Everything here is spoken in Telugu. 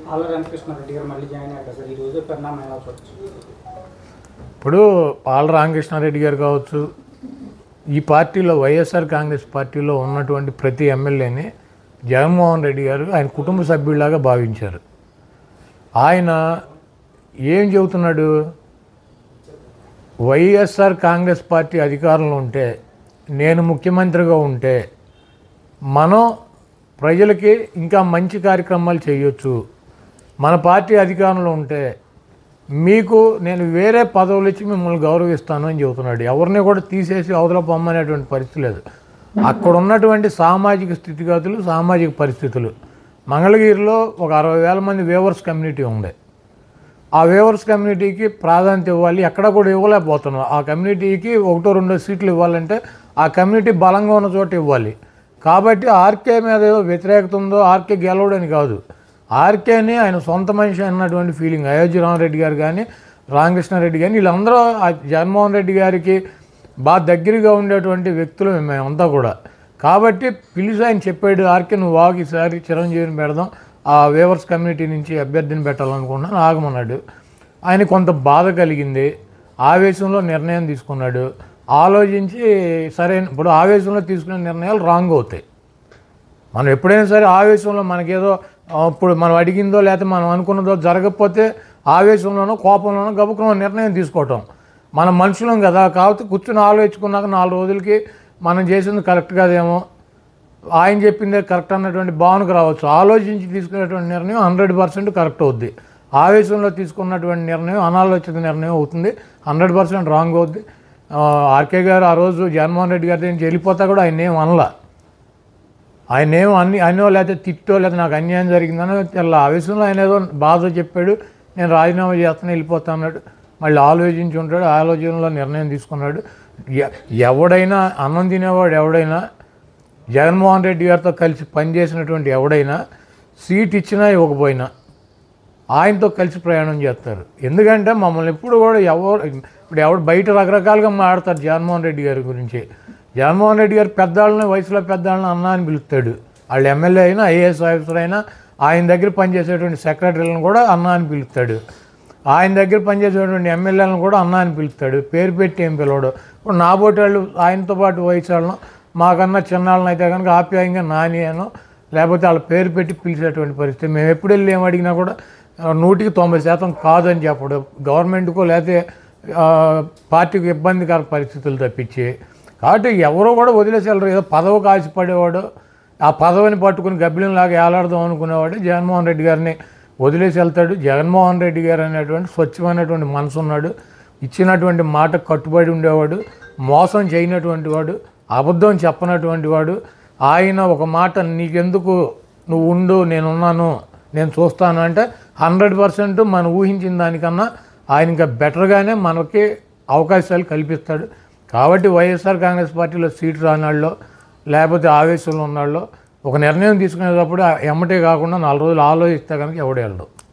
ఆళ్ళ రామకృష్ణారెడ్డి గారు మళ్ళీ జాయిన్ అయ్యారు సార్ ఈ రోజు పరిణామం ఎలా చూడొచ్చు ఇప్పుడు పాల రామకృష్ణారెడ్డి గారు కావచ్చు ఈ పార్టీలో వైఎస్ఆర్ కాంగ్రెస్ పార్టీలో ఉన్నటువంటి ప్రతి ఎమ్మెల్యేని జగన్మోహన్ రెడ్డి గారు ఆయన కుటుంబ సభ్యుడిలాగా భావించారు ఆయన ఏం చెబుతున్నాడు వైఎస్ఆర్ కాంగ్రెస్ పార్టీ అధికారంలో ఉంటే నేను ముఖ్యమంత్రిగా ఉంటే మనం ప్రజలకి ఇంకా మంచి కార్యక్రమాలు చేయొచ్చు మన పార్టీ అధికారంలో ఉంటే మీకు నేను వేరే పదవులు ఇచ్చి మిమ్మల్ని గౌరవిస్తాను అని చెబుతున్నాడు ఎవరిని కూడా తీసేసి అవతల పొమ్మనేటువంటి పరిస్థితి లేదు అక్కడ ఉన్నటువంటి సామాజిక స్థితిగతులు సామాజిక పరిస్థితులు మంగళగిరిలో ఒక అరవై వేల మంది వేవర్స్ కమ్యూనిటీ ఉంది ఆ వేవర్స్ కమ్యూనిటీకి ప్రాధాన్యత ఇవ్వాలి ఎక్కడ కూడా ఇవ్వలేకపోతున్నాం ఆ కమ్యూనిటీకి ఒకటో రెండో సీట్లు ఇవ్వాలంటే ఆ కమ్యూనిటీ బలంగా ఉన్న చోట ఇవ్వాలి కాబట్టి ఆర్కే మీద ఏదో వ్యతిరేకత ఉందో ఆర్కే గెలవడని కాదు ఆర్కేని ఆయన సొంత మనిషి అన్నటువంటి ఫీలింగ్ అయోధ్య రామరెడ్డి గారు కానీ రామకృష్ణారెడ్డి కానీ వీళ్ళందరూ ఆ జగన్మోహన్ రెడ్డి గారికి బాగా దగ్గరగా ఉండేటువంటి వ్యక్తులు మేమంతా కూడా కాబట్టి పిలిచి ఆయన చెప్పాడు ఆర్కే నువ్వు వాకి ఈసారి చిరంజీవిని పెడదాం ఆ వేవర్స్ కమ్యూనిటీ నుంచి అభ్యర్థిని పెట్టాలనుకున్నాను ఆగమన్నాడు ఆయన కొంత బాధ కలిగింది ఆవేశంలో నిర్ణయం తీసుకున్నాడు ఆలోచించి సరైన ఇప్పుడు ఆవేశంలో తీసుకునే నిర్ణయాలు రాంగ్ అవుతాయి మనం ఎప్పుడైనా సరే ఆవేశంలో మనకేదో ఆ, ఇప్పుడు మనం అడిగిందో లేకపోతే మనం అనుకున్నదో జరగకపోతే ఆవేశంలోనో కోపంలోనో గబుకున్న నిర్ణయం తీసుకోవటం మన మనుషులం కదా కాబట్టి కూర్చుని ఆలోచించుకున్నాక నాలుగు రోజులకి మనం చేసింది కరెక్ట్ కాదేమో ఆయన చెప్పిందే కరెక్ట్ అన్నటువంటి భావనకు రావచ్చు ఆలోచించి తీసుకునేటువంటి నిర్ణయం హండ్రెడ్ పర్సెంట్ కరెక్ట్ అవుద్ది ఆవేశంలో తీసుకున్నటువంటి నిర్ణయం అనాలోచిత నిర్ణయం అవుతుంది హండ్రెడ్ పర్సెంట్ రాంగ్ అవుద్ది ఆ, ఆర్కే గారు ఆ రోజు జగన్మోహన్ రెడ్డి గారి నుంచి వెళ్ళిపోతా కూడా ఆయన ఏం అనలా ఆయన ఏమో అన్ని అనో లేకపోతే తిట్టో లేకపోతే నాకు అన్యాయం జరిగిందనో తెల్ల ఆవేశంలో ఆయన ఏదో బాధ చెప్పాడు నేను రాజీనామా చేస్తాను వెళ్ళిపోతా అన్నాడు మళ్ళీ ఆలోచించి ఉంటాడు ఆలోచనలో నిర్ణయం తీసుకున్నాడు ఎ- ఎవడైనా అన్నం తినేవాడు ఎవడైనా జగన్మోహన్ రెడ్డి గారితో కలిసి పనిచేసినటువంటి ఎవడైనా సీట్ ఇచ్చినా ఇవ్వకపోయినా ఆయనతో కలిసి ప్రయాణం చేస్తారు ఎందుకంటే మమ్మల్ని ఎప్పుడు కూడా ఎవరు ఇప్పుడు ఎవడు బయట రకరకాలుగా మాట్లాడతారు జగన్మోహన్ రెడ్డి గారి గురించి జగన్మోహన్ రెడ్డి గారు పెద్దవాళ్ళని వయసులో పెద్దవాళ్ళని అన్న అని పిలుస్తాడు వాళ్ళు ఎమ్మెల్యే అయినా ఐఏఎస్ ఆఫీసర్ అయినా ఆయన దగ్గర పనిచేసేటువంటి సెక్రటరీలను కూడా అన్న అని పిలుస్తాడు ఆయన దగ్గర పనిచేసేటువంటి ఎమ్మెల్యేలను కూడా అన్న అని పిలుస్తాడు పేరు పెట్టి ఏం పిలవడు ఇప్పుడు నాబోటి వాళ్ళు ఆయనతో పాటు వయసు వాళ్ళను మాకన్నా చిన్నాళ్ళని అయితే కనుక ఆప్యాయంగా నాని అనో లేకపోతే వాళ్ళ పేరు పెట్టి పిలిచేటువంటి పరిస్థితి మేము ఎప్పుడు వెళ్ళి ఏం అడిగినా కూడా ఆ, నూటికి తొంభై శాతం కాదని చెప్పడు గవర్నమెంట్కో లేకపోతే ఆ, పార్టీకి ఇబ్బందికర పరిస్థితులు తప్పించి కాబట్టి ఎవరో కూడా వదిలేసి వెళ్ళరు ఏదో పదవికి ఆశపడేవాడు ఆ పదవిని పట్టుకుని గబ్బిలంలాగా ఏలాడదాం అనుకునేవాడు జగన్మోహన్ రెడ్డి గారిని వదిలేసి వెళ్తాడు జగన్మోహన్ రెడ్డి గారు అనేటువంటి స్వచ్ఛమైనటువంటి మనసు ఉన్నాడు ఇచ్చినటువంటి మాట కట్టుబడి ఉండేవాడు మోసం చేయనటువంటి వాడు అబద్ధం చెప్పనటువంటి వాడు ఆయన ఒక మాట నీకెందుకు నువ్వు ఉండు నేనున్నాను నేను చూస్తాను అంటే హండ్రెడ్ పర్సెంట్ మనం ఊహించిన దానికన్నా ఆయన ఇంకా బెటర్గానే మనకి అవకాశాలు కల్పిస్తాడు కాబట్టి వైఎస్ఆర్ కాంగ్రెస్ పార్టీలో సీట్ రానాళ్ళలో లేకపోతే ఆవేశంలో ఉన్నాళ్ళో ఒక నిర్ణయం తీసుకునేటప్పుడు ఎమ్మటే కాకుండా నాలుగు రోజులు ఆలోచిస్తే కనుక ఎవడు వెళ్ళడు